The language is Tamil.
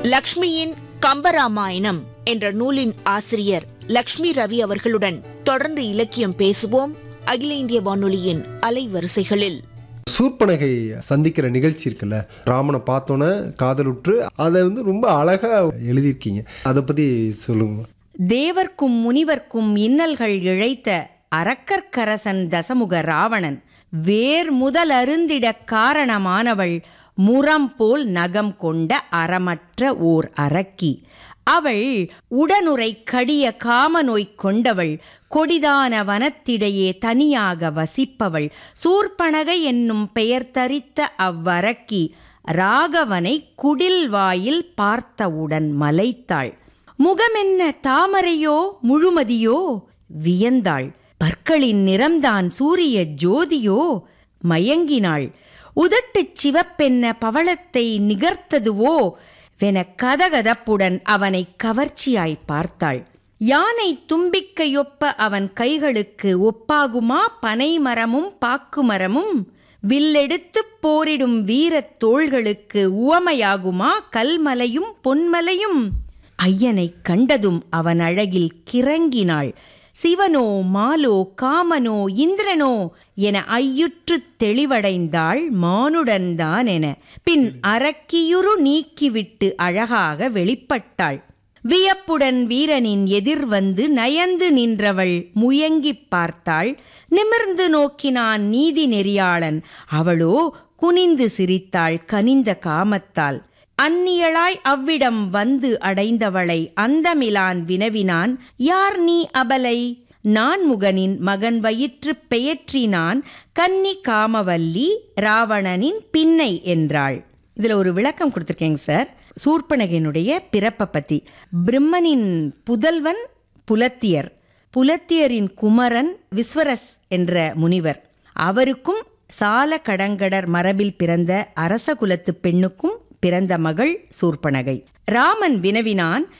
லக்ஷ்மியின் கம்பராமாயணம் என்ற நூலின் ஆசிரியர் லக்ஷ்மி ரவி அவர்களுடன் தொடர்ந்து இலக்கியம் பேசுவோம் அகில இந்திய வானொலியின் அலைவரிசைகளில் சூர்பனகை சந்திக்கிற நிகழ்ச்சி இருக்குல்ல ராமனை பார்த்தோன்னே காதலுற்று அதை வந்து ரொம்ப அழகா எழுதியிருக்கீங்க அதை பத்தி சொல்லுங்க தேவர்க்கும் முனிவர்க்கும் இன்னல்கள் இழைத்த அரக்கர்க்கரசன் தசமுக ராவணன் வேர் முதல் அருந்திடக் காரணமானவள் முரம் போல் நகம் கொண்ட அறமற்ற ஓர் அரக்கி அவள் உடனுரை கடிய காமநோய் கொண்டவள் கொடிதான வனத்திடையே தனியாக வசிப்பவள் சூர்பனகை என்னும் பெயர் தரித்த அவ்வரக்கி ராகவனை குடில் வாயில் பார்த்தவுடன் மலைத்தாள் முகமென்ன தாமரையோ முழுமதியோ வியந்தாள் பற்களின் நிறம்தான் சூரிய ஜோதியோ மயங்கினாள் உதட்டுச் சிவப்பென்ன பவளத்தை நிகர்த்ததுவோ வென கதகதப்புடன் அவனை கவர்ச்சியாய் பார்த்தாள் யானை தும்பிக்கையொப்ப அவன் கைகளுக்கு ஒப்பாகுமா பனைமரமும் பாக்குமரமும் வில்லெடுத்துப் போரிடும் வீரத் தோள்களுக்கு உவமையாகுமா கல்மலையும் பொன்மலையும் ஐயனைக் கண்டதும் அவன் அழகில் கிறங்கினாள் சிவனோ மாலோ காமனோ இந்திரனோ என ஐயுற்றுத் தெளிவடைந்தாள் மானுடன்தான் என பின் அரக்கியுரு நீக்கிவிட்டு அழகாக வெளிப்பட்டாள் வியப்புடன் வீரனின் எதிர் வந்து நயந்து நின்றவள் முயங்கிப் பார்த்தாள் நிமிர்ந்து நோக்கினான் நீதி நெறியாளன் அவளோ குனிந்து சிரித்தாள் கனிந்த காமத்தால் அந்நியளாய் அவ்விடம் வந்து அடைந்தவளை அந்தமிலான் வினவினான் யார் நீ அபலை நான்முகனின் மகன் வயிற்று பெயற்றினான் கன்னி காமவல்லி ராவணனின் பின்னை என்றாள் இதுல ஒரு விளக்கம் கொடுத்துருக்கேங்க சார் சூர்பனகனுடைய பிறப்பை பத்தி பிரம்மனின் புதல்வன் புலத்தியர் புலத்தியரின் குமரன் விஸ்வரஸ் என்ற முனிவர் அவருக்கும் சால கடங்கடர் மரபில் பிறந்த அரச குலத்து பெண்ணுக்கும் பிறந்த மகள் சூர்பனகை ராமன் வினவினான்